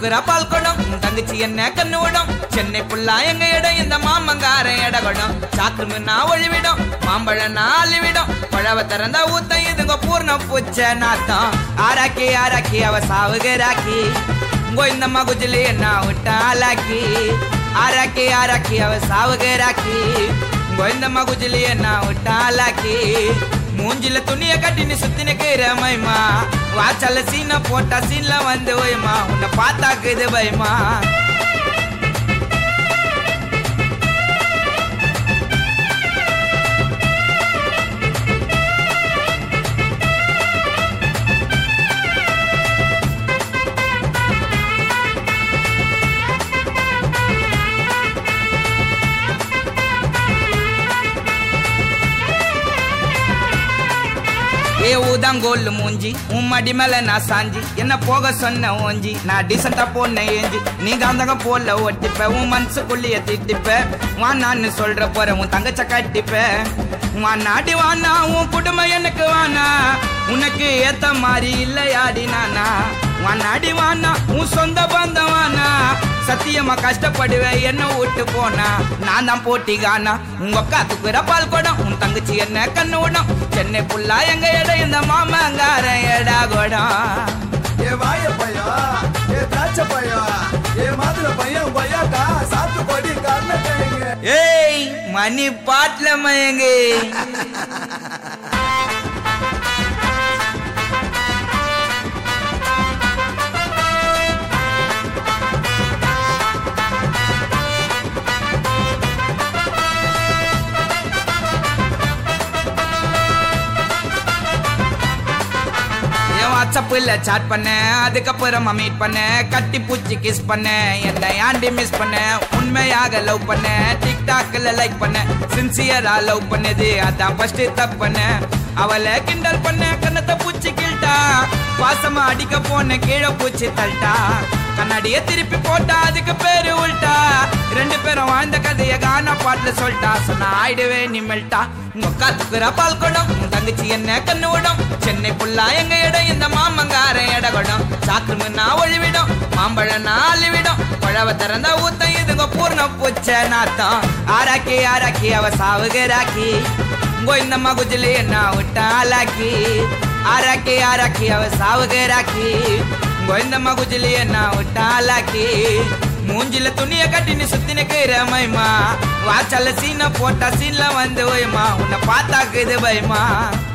தூக்குற பால் குடம் உன் தங்கச்சி என்ன கண்ணு விடும் சென்னை புல்லா எங்க இடம் இந்த மாமங்காரன் இடகுடம் சாக்கு மீனா ஒழிவிடும் மாம்பழம் நாலு விடும் பழவ திறந்தா ஊத்த இதுங்க பூர்ண பூச்ச நாத்தம் ஆராக்கி ஆராக்கி அவ சாவுகிறாக்கி கோயிந்தம்மா குஜிலி என்ன விட்டாலாக்கி ஆராக்கி ஆராக்கி அவ சாவுகிறாக்கி கோயிந்தம்மா குஜிலி என்ன விட்டாலாக்கி மூஞ்சில துணிய கட்டினு சுத்தின மைமா வாச்சல்ல சீன போட்டா சீன்ல வந்து ஓய்மா உன்னை பார்த்தாக்குது பயமா ஏ ஊதாங்கோல்லு மூஞ்சி உன் மடி மேல நான் சாஞ்சி என்ன போக சொன்ன ஓஞ்சி நான் டீசெண்டா போன ஏஞ்சி நீ காந்தகம் போல ஒட்டிப்ப உன் மனசுக்குள்ளிய திட்டிப்ப வா நான் சொல்ற போற உன் தங்கச்ச கட்டிப்ப வா நாடி வானா உன் குடும்பம் எனக்கு வானா உனக்கு ஏத்த மாதிரி இல்லையாடி நானா வா நாடி வானா உன் சொந்த பந்தம் வானா சத்தியமா கஷ்டப்படுவேன் என்ன விட்டு போனா நான் தான் போட்டிகானா உங்க அக்கா துக்குற பால் குடம் உன் தங்கச்சி என்ன கண்ணு விடும் சென்னை புல்லா எங்க இடம் இந்த மாமங்கார எடா குடம் ஏ வாய பையா ஏ திராட்சை பையா ஏ மாதுளை பையன் பையாக்கா சாத்து கொடி கர்ணத்தைங்க ஏய் மணி பாட்டுல மயங்கு என் வாட்ஸ்அப்ல சாட் பண்ணேன் அதுக்கப்புறமா மீட் பண்ணேன் கட்டி பூச்சி கிஸ் பண்ணேன் என்னை ஆண்டி மிஸ் பண்ணேன் உண்மையாக லவ் பண்ணேன் டிக்டாக்ல லைக் பண்ணேன் சின்சியரா லவ் பண்ணது அதான் ஃபர்ஸ்ட் தப்பு பண்ணேன் அவளை கிண்டல் பண்ண கண்ணத்தை பூச்சி கிள்ட்டா பாசமா அடிக்க போன கீழே பூச்சி தள்ளிட்டா கண்ணாடிய திருப்பி போட்டா அதுக்கு பேரு உள்டா ரெண்டு பேரும் வாழ்ந்த கதைய கானா பாட்டுல சொல்லிட்டா சொன்ன ஆயிடுவே நீ மெல்ட்டா உங்க காத்துக்குற பால் குடம் உன் தங்கச்சி என்ன கண்ணு விடும் சென்னை புல்லா எங்க இடம் இந்த மாமங்கார இடகுடம் சாக்கு மீனா ஒழிவிடும் மாம்பழம் நாலு விடும் பழவ திறந்தா ஊத்த இதுங்க பூர்ண பூச்ச நாத்தம் ஆராக்கி ஆராக்கி அவ சாவுகிறாக்கி கோயிந்தம்மா குஜிலி என்ன விட்டாலாக்கி ஆராக்கி ஆராக்கி அவ சாவுகிறாக்கி கோயிந்தம்மா குஜிலி என்ன விட்டாலாக்கி மூஞ்சில துணிய கட்டினு சுத்தின மைமா வாச்சல்ல சீன போட்டா சீன்ல வந்து ஓய்மா உன்னை பார்த்தாக்குது பயமா